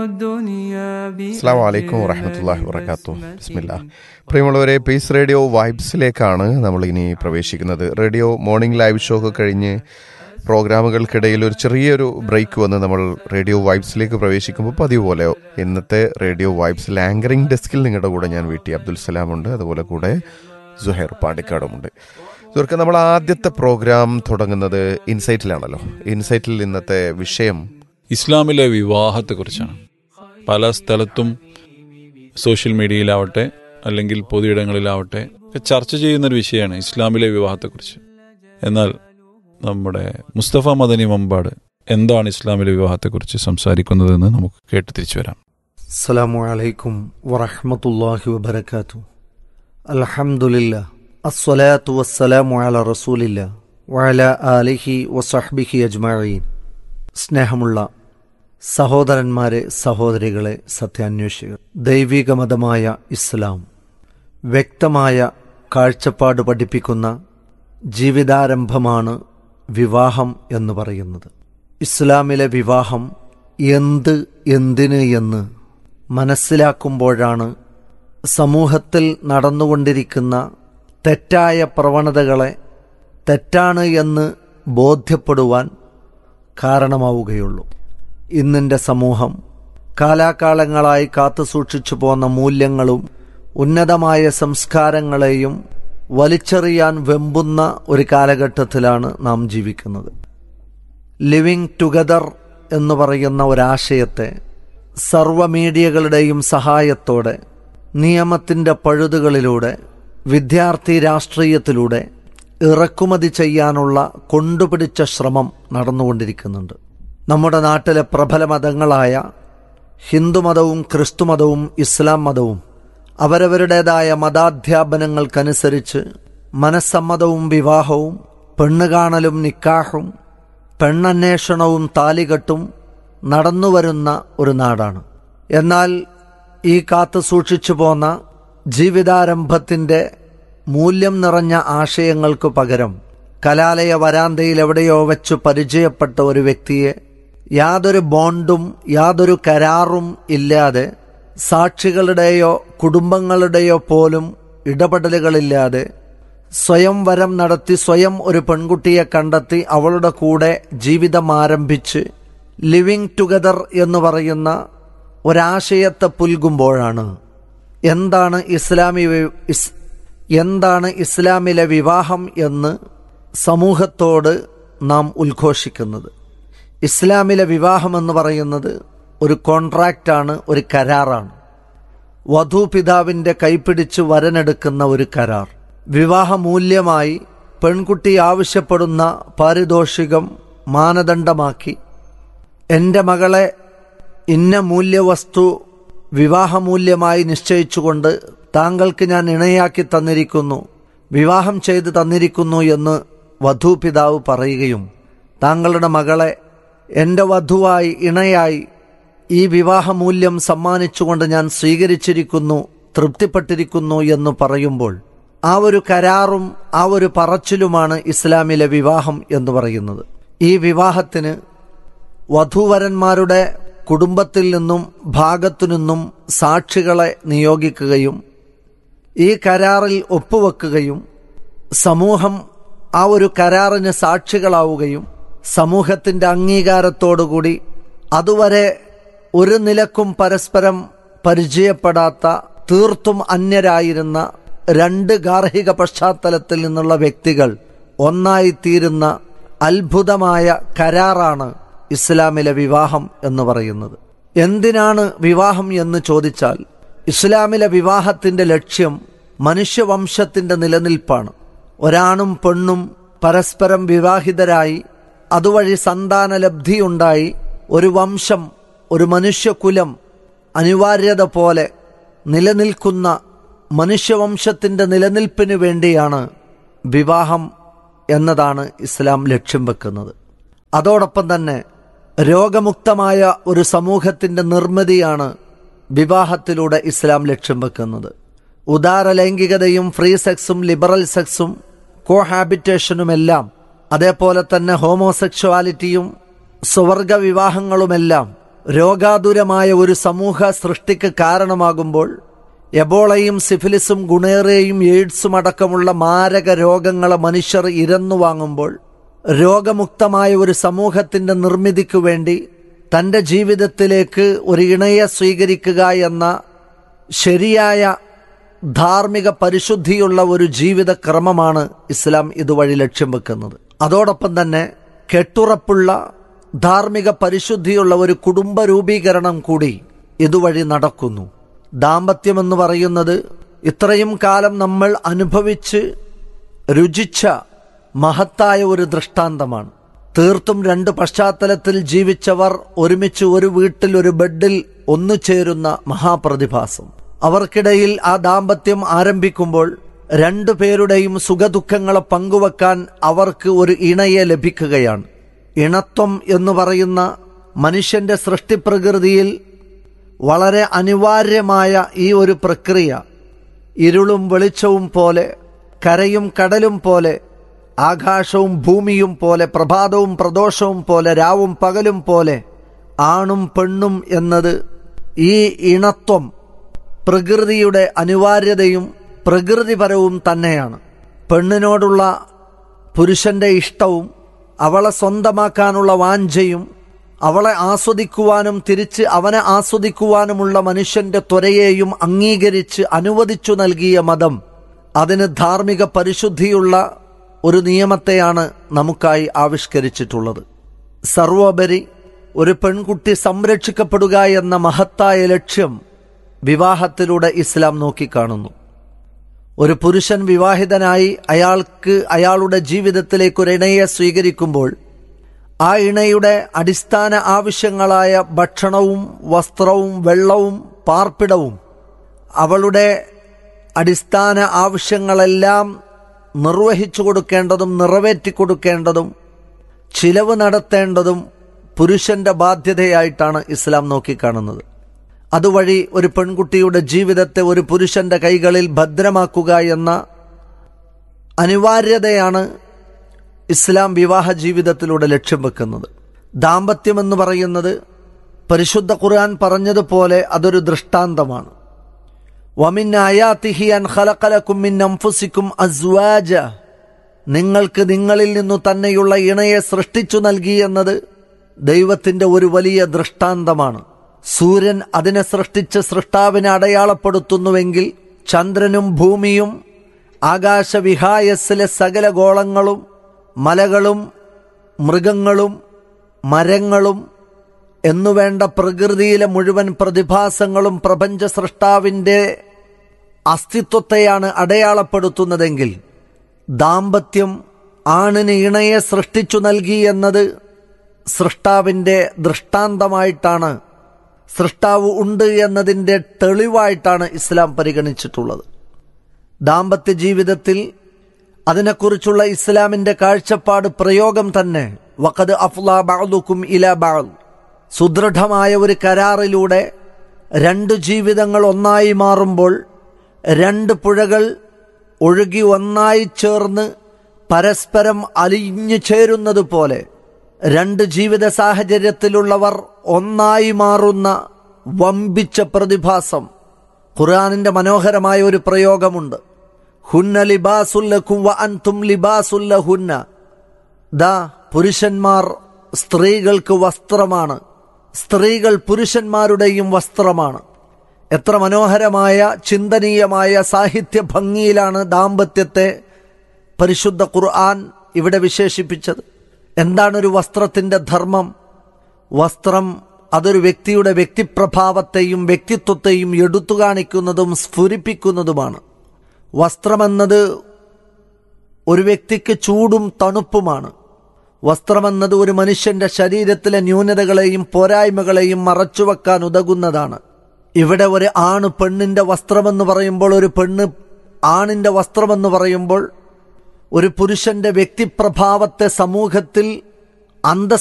അസ്സാം വലൈക്കും വറഹമത്തല്ലാഹി വർക്കാത്തു ബിസ്മില്ല പ്രിയമുള്ളവരെ പീസ് റേഡിയോ വൈബ്സിലേക്കാണ് നമ്മൾ ഇനി പ്രവേശിക്കുന്നത് റേഡിയോ മോർണിംഗ് ലൈവ് ഷോ ഒക്കെ കഴിഞ്ഞ് പ്രോഗ്രാമുകൾക്കിടയിൽ ഒരു ചെറിയൊരു ബ്രേക്ക് വന്ന് നമ്മൾ റേഡിയോ വൈബ്സിലേക്ക് പ്രവേശിക്കുമ്പോൾ പതിവ് പോലെ ഇന്നത്തെ റേഡിയോ വൈബ്സിൽ ആങ്കറിംഗ് ഡെസ്കിൽ നിങ്ങളുടെ കൂടെ ഞാൻ വീട്ടി അബ്ദുൽ സലാമുണ്ട് അതുപോലെ കൂടെ സുഹൈർ പാണ്ടിക്കാടുമുണ്ട് സുഹൃത്ത് നമ്മൾ ആദ്യത്തെ പ്രോഗ്രാം തുടങ്ങുന്നത് ഇൻസൈറ്റിലാണല്ലോ ഇൻസൈറ്റിൽ ഇന്നത്തെ വിഷയം ഇസ്ലാമിലെ വിവാഹത്തെക്കുറിച്ചാണ് പല സ്ഥലത്തും സോഷ്യൽ മീഡിയയിലാവട്ടെ അല്ലെങ്കിൽ പൊതുയിടങ്ങളിലാവട്ടെ ഒക്കെ ചർച്ച ചെയ്യുന്നൊരു വിഷയമാണ് ഇസ്ലാമിലെ വിവാഹത്തെക്കുറിച്ച് എന്നാൽ നമ്മുടെ മുസ്തഫ മദനി മമ്പാട് എന്താണ് ഇസ്ലാമിലെ വിവാഹത്തെക്കുറിച്ച് സംസാരിക്കുന്നതെന്ന് നമുക്ക് കേട്ട് തിരിച്ചു വരാം അസ്സലാമു അലൈക്കും വറഹ്മത്തുള്ളാഹി വബറകാതു അൽഹംദുലില്ല അസ്സലാത്തു വസ്സലാമു അല റസൂലില്ല വഅല ആലിഹി വസഹ്ബിഹി അജ്മഈൻ സ്നേഹമുള്ള സഹോദരന്മാരെ സഹോദരികളെ സത്യാന്വേഷികൾ ദൈവിക മതമായ ഇസ്ലാം വ്യക്തമായ കാഴ്ചപ്പാട് പഠിപ്പിക്കുന്ന ജീവിതാരംഭമാണ് വിവാഹം എന്ന് പറയുന്നത് ഇസ്ലാമിലെ വിവാഹം എന്ത് എന്തിന് എന്ന് മനസ്സിലാക്കുമ്പോഴാണ് സമൂഹത്തിൽ നടന്നുകൊണ്ടിരിക്കുന്ന തെറ്റായ പ്രവണതകളെ തെറ്റാണ് എന്ന് ബോധ്യപ്പെടുവാൻ കാരണമാവുകയുള്ളൂ ഇന്നിൻ്റെ സമൂഹം കാലാകാലങ്ങളായി കാത്തുസൂക്ഷിച്ചു പോന്ന മൂല്യങ്ങളും ഉന്നതമായ സംസ്കാരങ്ങളെയും വലിച്ചെറിയാൻ വെമ്പുന്ന ഒരു കാലഘട്ടത്തിലാണ് നാം ജീവിക്കുന്നത് ലിവിങ് ടുഗദർ എന്ന് പറയുന്ന ഒരാശയത്തെ സർവ മീഡിയകളുടെയും സഹായത്തോടെ നിയമത്തിൻ്റെ പഴുതുകളിലൂടെ വിദ്യാർത്ഥി രാഷ്ട്രീയത്തിലൂടെ ഇറക്കുമതി ചെയ്യാനുള്ള കൊണ്ടുപിടിച്ച ശ്രമം നടന്നുകൊണ്ടിരിക്കുന്നുണ്ട് നമ്മുടെ നാട്ടിലെ പ്രബല മതങ്ങളായ ഹിന്ദുമതവും ക്രിസ്തുമതവും ഇസ്ലാം മതവും അവരവരുടേതായ മതാധ്യാപനങ്ങൾക്കനുസരിച്ച് മനസ്സമ്മതവും വിവാഹവും പെണ്ണുകാണലും നിക്കാഹും പെണ്ണന്വേഷണവും താലികെട്ടും നടന്നുവരുന്ന ഒരു നാടാണ് എന്നാൽ ഈ കാത്തു സൂക്ഷിച്ചു പോന്ന ജീവിതാരംഭത്തിൻ്റെ മൂല്യം നിറഞ്ഞ ആശയങ്ങൾക്ക് പകരം കലാലയ വരാന്തയിൽ എവിടെയോ വെച്ച് പരിചയപ്പെട്ട ഒരു വ്യക്തിയെ യാതൊരു ബോണ്ടും യാതൊരു കരാറും ഇല്ലാതെ സാക്ഷികളുടെയോ കുടുംബങ്ങളുടെയോ പോലും ഇടപെടലുകളില്ലാതെ സ്വയം വരം നടത്തി സ്വയം ഒരു പെൺകുട്ടിയെ കണ്ടെത്തി അവളുടെ കൂടെ ജീവിതം ആരംഭിച്ച് ലിവിങ് ടുഗദർ എന്ന് പറയുന്ന ഒരാശയത്തെ പുൽകുമ്പോഴാണ് എന്താണ് ഇസ്ലാമി വി- ഇസ്- എന്താണ് ഇസ്ലാമിലെ വിവാഹം എന്ന് സമൂഹത്തോട് നാം ഉദ്ഘോഷിക്കുന്നത് ഇസ്ലാമിലെ വിവാഹം എന്ന് പറയുന്നത് ഒരു കോൺട്രാക്റ്റാണ് ഒരു കരാറാണ് വധൂപിതാവിൻ്റെ കൈപിടിച്ച് വരനെടുക്കുന്ന ഒരു കരാർ വിവാഹമൂല്യമായി പെൺകുട്ടി ആവശ്യപ്പെടുന്ന പാരിതോഷികം മാനദണ്ഡമാക്കി എൻ്റെ മകളെ ഇന്ന മൂല്യവസ്തു വിവാഹമൂല്യമായി നിശ്ചയിച്ചുകൊണ്ട് താങ്കൾക്ക് ഞാൻ ഇണയാക്കി തന്നിരിക്കുന്നു വിവാഹം ചെയ്ത് തന്നിരിക്കുന്നു എന്ന് വധൂപിതാവ് പറയുകയും താങ്കളുടെ മകളെ എൻ്റെ വധുവായി ഇണയായി ഈ വിവാഹമൂല്യം സമ്മാനിച്ചുകൊണ്ട് ഞാൻ സ്വീകരിച്ചിരിക്കുന്നു തൃപ്തിപ്പെട്ടിരിക്കുന്നു എന്ന് പറയുമ്പോൾ ആ ഒരു കരാറും ആ ഒരു പറച്ചിലുമാണ് ഇസ്ലാമിലെ വിവാഹം എന്ന് പറയുന്നത് ഈ വിവാഹത്തിന് വധൂവരന്മാരുടെ കുടുംബത്തിൽ നിന്നും ഭാഗത്തു നിന്നും സാക്ഷികളെ നിയോഗിക്കുകയും ഈ കരാറിൽ ഒപ്പുവെക്കുകയും സമൂഹം ആ ഒരു കരാറിന് സാക്ഷികളാവുകയും സമൂഹത്തിന്റെ അംഗീകാരത്തോടുകൂടി അതുവരെ ഒരു നിലക്കും പരസ്പരം പരിചയപ്പെടാത്ത തീർത്തും അന്യരായിരുന്ന രണ്ട് ഗാർഹിക പശ്ചാത്തലത്തിൽ നിന്നുള്ള വ്യക്തികൾ ഒന്നായിത്തീരുന്ന അത്ഭുതമായ കരാറാണ് ഇസ്ലാമിലെ വിവാഹം എന്ന് പറയുന്നത് എന്തിനാണ് വിവാഹം എന്ന് ചോദിച്ചാൽ ഇസ്ലാമിലെ വിവാഹത്തിന്റെ ലക്ഷ്യം മനുഷ്യവംശത്തിന്റെ നിലനിൽപ്പാണ് ഒരാണും പെണ്ണും പരസ്പരം വിവാഹിതരായി അതുവഴി സന്താനലബ്ധിയുണ്ടായി ഒരു വംശം ഒരു മനുഷ്യകുലം അനിവാര്യത പോലെ നിലനിൽക്കുന്ന മനുഷ്യവംശത്തിന്റെ നിലനിൽപ്പിന് വേണ്ടിയാണ് വിവാഹം എന്നതാണ് ഇസ്ലാം ലക്ഷ്യം വെക്കുന്നത് അതോടൊപ്പം തന്നെ രോഗമുക്തമായ ഒരു സമൂഹത്തിന്റെ നിർമ്മിതിയാണ് വിവാഹത്തിലൂടെ ഇസ്ലാം ലക്ഷ്യം വെക്കുന്നത് ഉദാര ലൈംഗികതയും ഫ്രീ സെക്സും ലിബറൽ സെക്സും കോഹാബിറ്റേഷനുമെല്ലാം അതേപോലെ തന്നെ ഹോമോസെക്ഷുവാലിറ്റിയും സ്വർഗ വിവാഹങ്ങളുമെല്ലാം രോഗാതുരമായ ഒരു സമൂഹ സൃഷ്ടിക്ക് കാരണമാകുമ്പോൾ എബോളയും സിഫിലിസും ഗുണേറയും എയ്ഡ്സും അടക്കമുള്ള മാരക രോഗങ്ങളെ മനുഷ്യർ ഇരന്നു വാങ്ങുമ്പോൾ രോഗമുക്തമായ ഒരു സമൂഹത്തിന്റെ നിർമ്മിതിക്കു വേണ്ടി തന്റെ ജീവിതത്തിലേക്ക് ഒരു ഇണയെ സ്വീകരിക്കുക എന്ന ശരിയായ ധാർമ്മിക പരിശുദ്ധിയുള്ള ഒരു ജീവിത ക്രമമാണ് ഇസ്ലാം ഇതുവഴി ലക്ഷ്യം വെക്കുന്നത് അതോടൊപ്പം തന്നെ കെട്ടുറപ്പുള്ള ധാർമ്മിക പരിശുദ്ധിയുള്ള ഒരു കുടുംബ രൂപീകരണം കൂടി ഇതുവഴി നടക്കുന്നു ദാമ്പത്യമെന്ന് പറയുന്നത് ഇത്രയും കാലം നമ്മൾ അനുഭവിച്ച് രുചിച്ച മഹത്തായ ഒരു ദൃഷ്ടാന്തമാണ് തീർത്തും രണ്ട് പശ്ചാത്തലത്തിൽ ജീവിച്ചവർ ഒരുമിച്ച് ഒരു വീട്ടിൽ ഒരു ബെഡിൽ ഒന്നു ചേരുന്ന മഹാപ്രതിഭാസം അവർക്കിടയിൽ ആ ദാമ്പത്യം ആരംഭിക്കുമ്പോൾ രണ്ടു പേരുടെയും സുഖദുഃഖങ്ങളെ പങ്കുവെക്കാൻ അവർക്ക് ഒരു ഇണയെ ലഭിക്കുകയാണ് ഇണത്വം എന്ന് പറയുന്ന മനുഷ്യന്റെ സൃഷ്ടിപ്രകൃതിയിൽ വളരെ അനിവാര്യമായ ഈ ഒരു പ്രക്രിയ ഇരുളും വെളിച്ചവും പോലെ കരയും കടലും പോലെ ആകാശവും ഭൂമിയും പോലെ പ്രഭാതവും പ്രദോഷവും പോലെ രാവും പകലും പോലെ ആണും പെണ്ണും എന്നത് ഈ ഇണത്വം പ്രകൃതിയുടെ അനിവാര്യതയും പ്രകൃതിപരവും തന്നെയാണ് പെണ്ണിനോടുള്ള പുരുഷന്റെ ഇഷ്ടവും അവളെ സ്വന്തമാക്കാനുള്ള വാഞ്ചയും അവളെ ആസ്വദിക്കുവാനും തിരിച്ച് അവനെ ആസ്വദിക്കുവാനുമുള്ള മനുഷ്യന്റെ ത്വരയെയും അംഗീകരിച്ച് അനുവദിച്ചു നൽകിയ മതം അതിന് ധാർമ്മിക പരിശുദ്ധിയുള്ള ഒരു നിയമത്തെയാണ് നമുക്കായി ആവിഷ്കരിച്ചിട്ടുള്ളത് സർവോപരി ഒരു പെൺകുട്ടി സംരക്ഷിക്കപ്പെടുക എന്ന മഹത്തായ ലക്ഷ്യം വിവാഹത്തിലൂടെ ഇസ്ലാം നോക്കിക്കാണുന്നു ഒരു പുരുഷൻ വിവാഹിതനായി അയാൾക്ക് അയാളുടെ ജീവിതത്തിലേക്ക് ഒരു ഇണയെ സ്വീകരിക്കുമ്പോൾ ആ ഇണയുടെ അടിസ്ഥാന ആവശ്യങ്ങളായ ഭക്ഷണവും വസ്ത്രവും വെള്ളവും പാർപ്പിടവും അവളുടെ അടിസ്ഥാന ആവശ്യങ്ങളെല്ലാം നിർവഹിച്ചു കൊടുക്കേണ്ടതും നിറവേറ്റി കൊടുക്കേണ്ടതും ചിലവ് നടത്തേണ്ടതും പുരുഷന്റെ ബാധ്യതയായിട്ടാണ് ഇസ്ലാം നോക്കിക്കാണുന്നത് അതുവഴി ഒരു പെൺകുട്ടിയുടെ ജീവിതത്തെ ഒരു പുരുഷന്റെ കൈകളിൽ ഭദ്രമാക്കുക എന്ന അനിവാര്യതയാണ് ഇസ്ലാം വിവാഹ ജീവിതത്തിലൂടെ ലക്ഷ്യം വെക്കുന്നത് ദാമ്പത്യം എന്ന് പറയുന്നത് പരിശുദ്ധ ഖുർആൻ പറഞ്ഞതുപോലെ അതൊരു ദൃഷ്ടാന്തമാണ് വമിൻ ആയാത്തിഹി അൻ ഖലഖലക്കും മിൻ അൻഫുസിക്കും അസ്വാജ നിങ്ങൾക്ക് നിങ്ങളിൽ നിന്നു തന്നെയുള്ള ഇണയെ സൃഷ്ടിച്ചു നൽകി എന്നത് ദൈവത്തിന്റെ ഒരു വലിയ ദൃഷ്ടാന്തമാണ് സൂര്യൻ അതിനെ സൃഷ്ടിച്ച് സൃഷ്ടാവിനെ അടയാളപ്പെടുത്തുന്നുവെങ്കിൽ ചന്ദ്രനും ഭൂമിയും ആകാശവിഹായസ്സിലെ സകല ഗോളങ്ങളും മലകളും മൃഗങ്ങളും മരങ്ങളും എന്നുവേണ്ട പ്രകൃതിയിലെ മുഴുവൻ പ്രതിഭാസങ്ങളും പ്രപഞ്ച സൃഷ്ടാവിൻ്റെ അസ്തിത്വത്തെയാണ് അടയാളപ്പെടുത്തുന്നതെങ്കിൽ ദാമ്പത്യം ആണിന് ഇണയെ സൃഷ്ടിച്ചു നൽകി എന്നത് സൃഷ്ടാവിൻ്റെ ദൃഷ്ടാന്തമായിട്ടാണ് സൃഷ്ടാവ് ഉണ്ട് എന്നതിൻ്റെ തെളിവായിട്ടാണ് ഇസ്ലാം പരിഗണിച്ചിട്ടുള്ളത് ദാമ്പത്യ ജീവിതത്തിൽ അതിനെക്കുറിച്ചുള്ള ഇസ്ലാമിന്റെ കാഴ്ചപ്പാട് പ്രയോഗം തന്നെ വഖദ് അഫ്ലാ ബഅദുക്കും ഇല ബഅദ് സുദൃഢമായ ഒരു കരാറിലൂടെ രണ്ട് ജീവിതങ്ങൾ ഒന്നായി മാറുമ്പോൾ രണ്ട് പുഴകൾ ഒഴുകി ഒന്നായി ചേർന്ന് പരസ്പരം അലിഞ്ഞു ചേരുന്നത് പോലെ രണ്ട് ജീവിത സാഹചര്യത്തിലുള്ളവർ ഒന്നായി മാറുന്ന വമ്പിച്ച പ്രതിഭാസം ഖുർആാനിന്റെ മനോഹരമായ ഒരു പ്രയോഗമുണ്ട് ഹുന്ന ലിബാസുല്ലക്കും വ അൻതും ലിബാസുല്ലഹുന്ന ദാ പുരുഷന്മാർ സ്ത്രീകൾക്ക് വസ്ത്രമാണ് സ്ത്രീകൾ പുരുഷന്മാരുടെയും വസ്ത്രമാണ് എത്ര മനോഹരമായ ചിന്തനീയമായ സാഹിത്യ ഭംഗിയിലാണ് ദാമ്പത്യത്തെ പരിശുദ്ധ ഖുർആൻ ഇവിടെ വിശേഷിപ്പിച്ചത് എന്താണ് ഒരു വസ്ത്രത്തിന്റെ ധർമ്മം വസ്ത്രം അതൊരു വ്യക്തിയുടെ വ്യക്തിപ്രഭാവത്തെയും വ്യക്തിത്വത്തെയും എടുത്തു കാണിക്കുന്നതും സ്ഫുരിപ്പിക്കുന്നതുമാണ് വസ്ത്രമെന്നത് ഒരു വ്യക്തിക്ക് ചൂടും തണുപ്പുമാണ് വസ്ത്രമെന്നത് ഒരു മനുഷ്യന്റെ ശരീരത്തിലെ ന്യൂനതകളെയും പോരായ്മകളെയും മറച്ചുവെക്കാൻ ഉതകുന്നതാണ് ഇവിടെ ഒരു ആണ് പെണ്ണിന്റെ വസ്ത്രമെന്ന് പറയുമ്പോൾ ഒരു പെണ്ണ് ആണിന്റെ വസ്ത്രമെന്ന് പറയുമ്പോൾ ഒരു പുരുഷന്റെ വ്യക്തിപ്രഭാവത്തെ സമൂഹത്തിൽ അന്തസ്